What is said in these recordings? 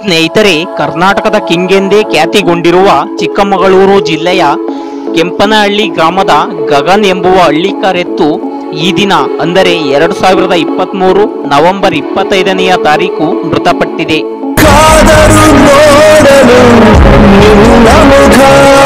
ಸ್ನೇಹಿತರೆ ಕರ್ನಾಟಕದ ಕಿಂಗ್ ಎಂದೇ ಖ್ಯಾತಿಗೊಂಡಿರುವ ಚಿಕ್ಕಮಗಳೂರು ಜಿಲ್ಲೆಯ ಕೆಂಪನಹಳ್ಳಿ ಗ್ರಾಮದ ಗಗನ್ ಎಂಬುವ ಹಳ್ಳಿಕಾರೆತ್ತು ಈ ದಿನ ಅಂದರೆ ಎರಡು ಸಾವಿರದ ಇಪ್ಪತ್ತ್ಮೂರು ನವೆಂಬರ್ ಇಪ್ಪತ್ತೈದನೆಯ ತಾರೀಕು ಮೃತಪಟ್ಟಿದೆ ಕಾದರು ನೋಡಲು ನಿನ್ನ ಮುಖ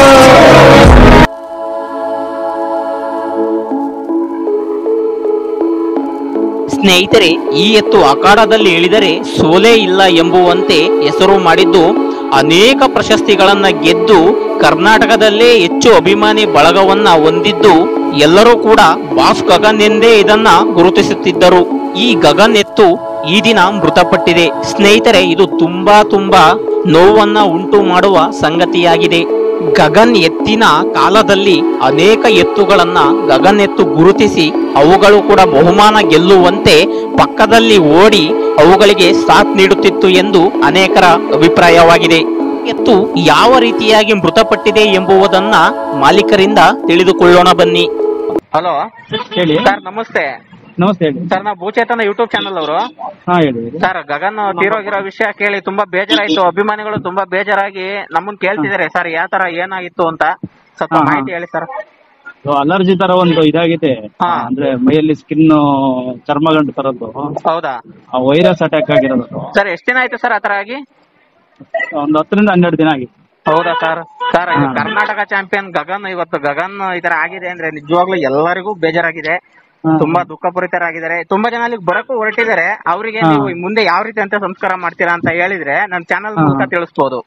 ಸ್ನೇಹಿತರೆ ಈ ಎತ್ತು ಅಖಾಡದಲ್ಲಿ ಇಳಿದರೆ ಸೋಲೇ ಇಲ್ಲ ಎಂಬುವಂತೆ ಹೆಸರು ಮಾಡಿದ್ದು ಅನೇಕ ಪ್ರಶಸ್ತಿಗಳನ್ನ ಗೆದ್ದು ಕರ್ನಾಟಕದಲ್ಲೇ ಹೆಚ್ಚು ಅಭಿಮಾನಿ ಬಳಗವನ್ನ ಹೊಂದಿದ್ದು ಎಲ್ಲರೂ ಕೂಡ ಬಾಸ್ ಗಗನ್ ಎಂದೇ ಇದನ್ನ ಗುರುತಿಸುತ್ತಿದ್ದರು ಈ ಗಗನ್ ಎತ್ತು ಈ ದಿನ ಮೃತಪಟ್ಟಿದೆ ಸ್ನೇಹಿತರೆ ಇದು ತುಂಬಾ ತುಂಬಾ ನೋವನ್ನ ಉಂಟು ಮಾಡುವ ಸಂಗತಿಯಾಗಿದೆ ಗಗನ್ ಎತ್ತಿನ ಕಾಲದಲ್ಲಿ ಅನೇಕ ಎತ್ತುಗಳನ್ನ ಗಗನ್ ಎತ್ತು ಗುರುತಿಸಿ ಅವುಗಳು ಕೂಡ ಬಹುಮಾನ ಗೆಲ್ಲುವಂತೆ ಪಕ್ಕದಲ್ಲಿ ಓಡಿ ಅವುಗಳಿಗೆ ಸಾಥ್ ನೀಡುತ್ತಿತ್ತು ಎಂದು ಅನೇಕರ ಅಭಿಪ್ರಾಯವಾಗಿದೆ ಎತ್ತು ಯಾವ ರೀತಿಯಾಗಿ ಮೃತಪಟ್ಟಿದೆ ಎಂಬುವುದನ್ನ ಮಾಲೀಕರಿಂದ ತಿಳಿದುಕೊಳ್ಳೋಣ ಬನ್ನಿ ಹಲೋ ಹೇಳಿ ಸರ್ ನಮಸ್ತೆ ನಮಸ್ತೆ ಹೇಳಿ ಸರ್ ನಾವು ಭೂಚೇತನ ಯೂಟ್ಯೂಬ್ ಚಾನಲ್ ಅವರು ಹಾ ಹೇಳಿ ಹೇಳಿ ಸರ್ ಗಗನ್ ತೀರೋಗಿರೋ ವಿಷಯ ಕೇಳಿ ತುಂಬಾ ಬೇಜಾರಾಯ್ತು ಅಭಿಮಾನಿಗಳು ತುಂಬಾ ಬೇಜಾರಾಗಿ ನಮ್ಮನ್ ಕೇಳ್ತಿದಾರೆ ಸರ್ ಯಾವ ತರ ಏನಾಗಿತ್ತು ಅಂತ ಸ್ವಲ್ಪ ಹಾ, ಹಾ. ಮಾಹಿತಿ ಹೇಳಿ ಸರ್ ಸೊ ಅಲರ್ಜಿ ತರ ಒಂದು ಇದಾಗಿದೆ ಹಾ. ಅಂದ್ರೆ ಮೈಯಲ್ಲಿ ಸ್ಕಿನ್ ಚರ್ಮಗಂಟು ತರದ್ದು ಹೌದಾ ಆ ವೈರಸ್ ಅಟ್ಯಾಕ್ ಆಗಿರೋದು ಸರ್ ಎಷ್ಟ್ ದಿನ ಆಯ್ತು ಸರ್ ಆತರ ಆಗಿ ಒಂದು ಹತ್ತರಿಂದ ಹನ್ನೆರಡು ದಿನ ಆಗಿತ್ತು ಹೌದಾ ಸರ್ ಸರ್ ಇದು ಹಾ. ಕರ್ನಾಟಕ ಚಾಂಪಿಯನ್ ಗಗನ್ ಇವತ್ತು ಗಗನ್ ಈ ತರ ಆಗಿದೆ ಅಂದ್ರೆ ನಿಜವಾಗ್ಲೂ ಎಲ್ಲರಿಗೂ ಬೇಜಾರಾಗಿದೆ ಹಾ. ತುಂಬಾ ದುಃಖಪೂರಿತರಾಗಿದ್ದಾರೆ ತುಂಬಾ ಜನ ಅಲ್ಲಿಗೆ ಬರಕ್ಕೂ ಹೊರಟಿದ್ದಾರೆ ಅವರಿಗೆ ಹಾ. ನೀವು ಮುಂದೆ ಯಾವ ರೀತಿ ಅಂತ ಸಂಸ್ಕಾರ ಮಾಡ್ತೀರಾ ಅಂತ ಹೇಳಿದ್ರೆ ನನ್ನ ಚಾನಲ್ ಹಾ. ಮೂಲಕ ತಿಳಿಸ್ಬೋದು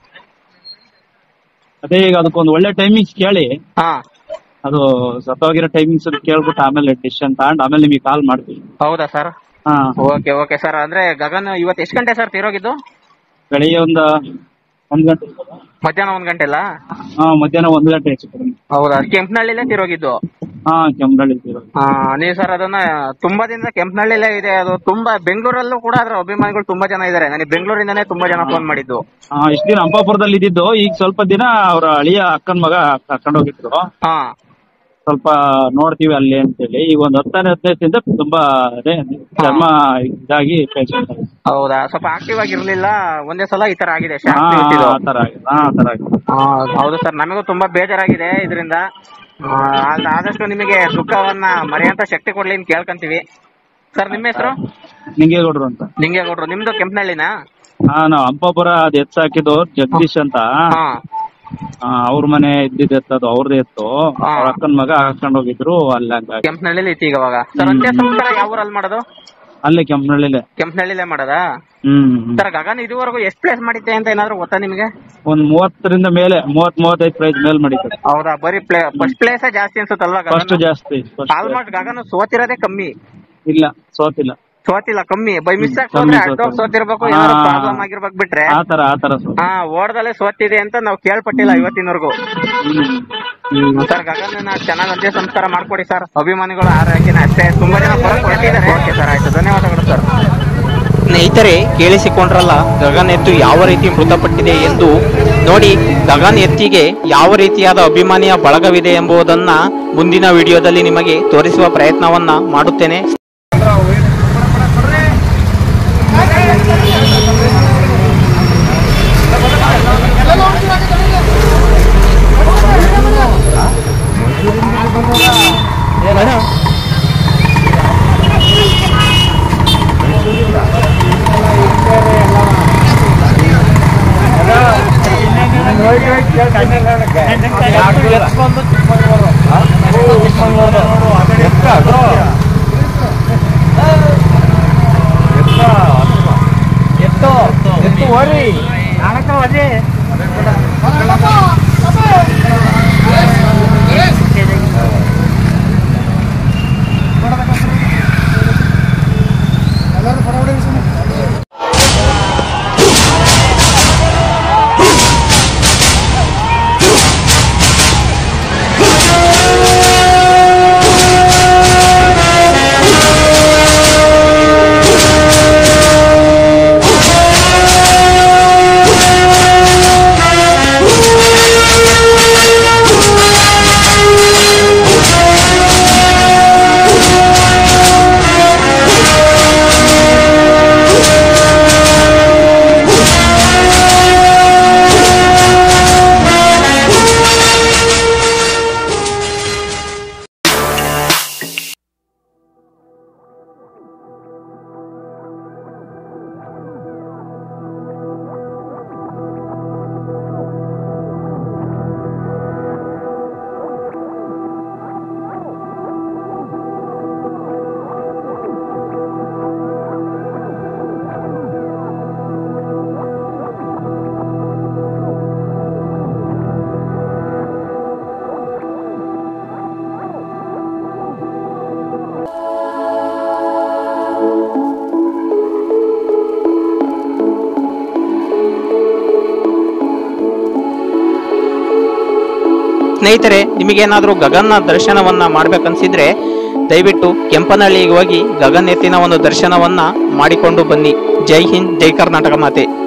ಅದೇ ಈಗ ಅದಕ್ಕೊಂದು ಒಳ್ಳೆ ಟೈಮಿಂಗ್ಸ್ ಕೇಳಿ ಹಾ ಅದು ಸತ್ತೋಗಿರೋ ಟೈಮಿಂಗ್ಸ್ ಕೇಳ್ಬಿಟ್ಟು ಆಮೇಲೆ ಡಿಸಿಷನ್ ತಗೊಂಡು ಆಮೇಲೆ ನಿಮಗೆ ಕಾಲ್ ಮಾಡ್ತೀವಿ ಹೌದಾ ಸರ್ ಹಾ ಓಕೆ ಓಕೆ ಸರ್ ಅಂದ್ರೆ ಗಗನ್ ಇವತ್ತು ಎಷ್ಟು ಗಂಟೆ ಸರ್ ತೀರೋಗಿದ್ದು ಬೆಳಿಗ್ಗೆ ಒಂದು ಒಂದ್ ಗಂಟೆ ಮಧ್ಯಾಹ್ನ ಒಂದ್ ಗಂಟೆ ಅಲ್ಲ ಹಾ ಮಧ್ಯಾಹ್ನ ಒಂದ್ ಗಂಟೆ ಹೆಚ್ಚು ಕಡಿಮೆ ಹೌದಾ ಕೆಂಪನಹಳ್ಳಿಲೇ ತೀರೋಗಿದ್ದು ಹಾ ಕೆಮ್ಮರಳ್ಳಿ ಇದ್ದೀವಿ. ಆ, ನೀವು ಸರ್ ಅದನ್ನ ತುಂಬಾ ದಿನದ ಕೆಂಪನಹಳ್ಳಿಲೇ ಇದೆ ಅದು ತುಂಬಾ ಬೆಂಗಳೂರಲ್ಲೂ ಕೂಡ ಅದ್ರ ಅಭಿಮಾನಿಗಳು ತುಂಬಾ ಜನ ಇದ್ದಾರೆ ನನಗೆ ಬೆಂಗಳೂರಿಂದನೇ ತುಂಬಾ ಜನ ಫೋನ್ ಮಾಡಿದ್ದು ಹಾ ಇಷ್ಟ ದಿನ ಅಂಪಾಪುರದಲ್ಲಿ ಇದ್ದಿದ್ದು ಈಗ ಸ್ವಲ್ಪ ದಿನ ಅವ್ರ ಅಳಿಯ ಅಕ್ಕನ ಮಗ ಕರ್ಕೊಂಡು ಹೋಗಿದ್ರು ಹಾ ಸ್ವಲ್ಪ ನೋಡ್ತೀವಿ ಅಲ್ಲಿ ಅಂತೇಳಿ ಈಗ ಒಂದ್ ಹತ್ತನೇ ಹದಿನೈದು ದಿನದಿಂದ ತುಂಬಾ ಅದೇ ಚರ್ಮ ಇದಾಗಿ ಪೇಷಂಟ್ ಹೌದಾ ಸ್ವಲ್ಪ ಆಕ್ಟಿವ್ ಆಗಿರ್ಲಿಲ್ಲ ಒಂದೇ ಸಲ ಈ ತರ ಆಗಿದೆ ಹಾ ಶಾಕ್ ಬೀಳ್ತಿದ್ದು. ಆ ತರ ಆಗಿದೆ ಹಾ ಆ ತರ ಆಗಿದೆ ಆ, ಹೌದು ಸರ್ ನಮಗೂ ತುಂಬಾ ಬೇಜಾರಾಗಿದೆ ಇದರಿಂದ ಆದಷ್ಟು ನಿಮಗೆ ದುಃಖವನ್ನ ಮರೆಯಂತ ಶಕ್ತಿ ಕೊಡ್ಲಿ ಅಂತ ಕೇಳ್ಕೊಂತೀವಿ ಸರ್ ನಿಮ್ಮ ಹೆಸರು ನಿಂಗೇಗೌಡ್ರು ಅಂತ ನಿಂಗೇಗೌಡ್ರು ನಿಮ್ದು ಕೆಂಪನಹಳ್ಳಿನಾ ಹಾ ನಾವ್ ಅಂಪಾಪುರ ಅದ್ ಎತ್ತು ಹಾಕಿದ್ದು ಜಗದೀಶ್ ಅಂತ ಹಾ ಆ, ಅವ್ರ ಮನೆ ಇದ್ದಿದ್ದು ಎತ್ತು ಅದು ಅವ್ರದೇ ಎತ್ತು ಹಾ. ಅವ್ರ ಅಕ್ಕನ ಮಗ ಹಾಕೊಂಡ್ ಹೋಗಿದ್ರು ಅಲ್ಲಿ ಹಂಗಾಗಿ ಕೆಂಪನಹಳ್ಳಿಲಿ ಇತ್ತು ಈಗ ಅವಾಗ ಸರ್ ಅಂತ್ಯ ಸಂಸ್ಕಾರ ಯಾವ ಊರಲ್ಲಿ ಮಾಡೋದು ಅಲ್ಲೇ ಕೆಮ್ಮನಹಳ್ಳಿಲೆ ಕೆಂಪನಹಳ್ಳಿಲೇ ಮಾಡೋದಾ ಹ್ಮ್ ಸರ್ ಗಗನ್ ಇದುವರೆಗೂ ಎಷ್ಟು ಪ್ಲೇಸ್ ಮಾಡಿದ್ದೆ ಅಂತ ಏನಾದ್ರು ಗೊತ್ತಾ ನಿಮಗೆ ಒಂದ್ ಮೂವತ್ತರಿಂದ ಮೇಲೆ ಮೂವತ್ ಮೂವತ್ತೈದು ಪ್ರೈಸ್ ಮೇಲ್ ಮಾಡಿದ್ದಾರೆ ಹೌದಾ ಬರೀ ಪ್ಲೇ ಫಸ್ಟ್ ಪ್ಲೇಸ್ ಜಾಸ್ತಿ ಅನ್ಸುತ್ತಲ್ವಾ ಫಸ್ಟ್ ಗಗನ್ ಜಾಸ್ತಿ first ಆಲ್ಮೋಸ್ಟ್ ಗಗನ್ ಸೋತಿರೋದೇ ಕಮ್ಮಿ ಇಲ್ಲ ಸೋತಿಲ್ಲ ಸೋತಿಲ್ಲ ಕಮ್ಮಿ ಬೈ ಮಿಸ್ ಆಗಿ ಕಮ್ಮಿ ಸೋತ್ರೆ ಅಡ್ಡೋಗ್ ಸೋತಿಲ್ಲ. ಸೋತಿರ್ಬೇಕು ಹಾ. ಏನಾದ್ರು ಪ್ರಾಬ್ಲಮ್ ಆಗಿರ್ಬೇಕು ಬಿಟ್ರೆ ಆ ತರ ಆ ತರ ಸೋತ ಹಾ ಓಡದಲ್ಲೇ ಸೋತಿದೆ ಅಂತ ನಾವು ಕೇಳ್ಪಟ್ಟಿಲ್ಲ ಇವತ್ತಿನವರೆಗೂ ಸರ್ ಗಗನ್ ಚೆನ್ನಾಗಿ ಅಂತ್ಯ ಸಂಸ್ಕಾರ ಮಾಡ್ಕೊಡಿ ಸರ್ ಅಭಿಮಾನಿಗಳು ಆರೈಕೆನ ಅಷ್ಟೇ ತುಂಬಾ ಜನ ಬರಕ್ ಹೊರಟಿದ್ದಾರೆ ಓಕೆ ಸರ್ ಆಯ್ತು ಧನ್ಯವಾದಗಳು ಸರ್ ಸ್ನೇಹಿತರೆ ಕೇಳಿಸಿಕೊಂಡ್ರಲ್ಲ ಗಗನ್ ಎತ್ತು ಯಾವ ರೀತಿ ಮೃತಪಟ್ಟಿದೆ ಎಂದು ನೋಡಿ ಗಗನ್ ಎತ್ತಿಗೆ ಯಾವ ರೀತಿಯಾದ ಅಭಿಮಾನಿಯ ಬಳಗವಿದೆ ಎಂಬುದನ್ನ ಮುಂದಿನ ವಿಡಿಯೋದಲ್ಲಿ ನಿಮಗೆ ತೋರಿಸುವ ಪ್ರಯತ್ನವನ್ನ ಮಾಡುತ್ತೇನೆ ಸ್ನೇಹಿತರೆ ನಿಮಗೇನಾದ್ರೂ ಗಗನ್ನ ದರ್ಶನವನ್ನ ಮಾಡ್ಬೇಕನ್ಸಿದ್ರೆ ದಯವಿಟ್ಟು ಕೆಂಪನಹಳ್ಳಿಗೆ ಹೋಗಿ ಗಗನ್ ಎತ್ತಿನ ಒಂದು ದರ್ಶನವನ್ನ ಮಾಡಿಕೊಂಡು ಬನ್ನಿ ಜೈ ಹಿಂದ್ ಜೈ ಕರ್ನಾಟಕ ಮಾತೆ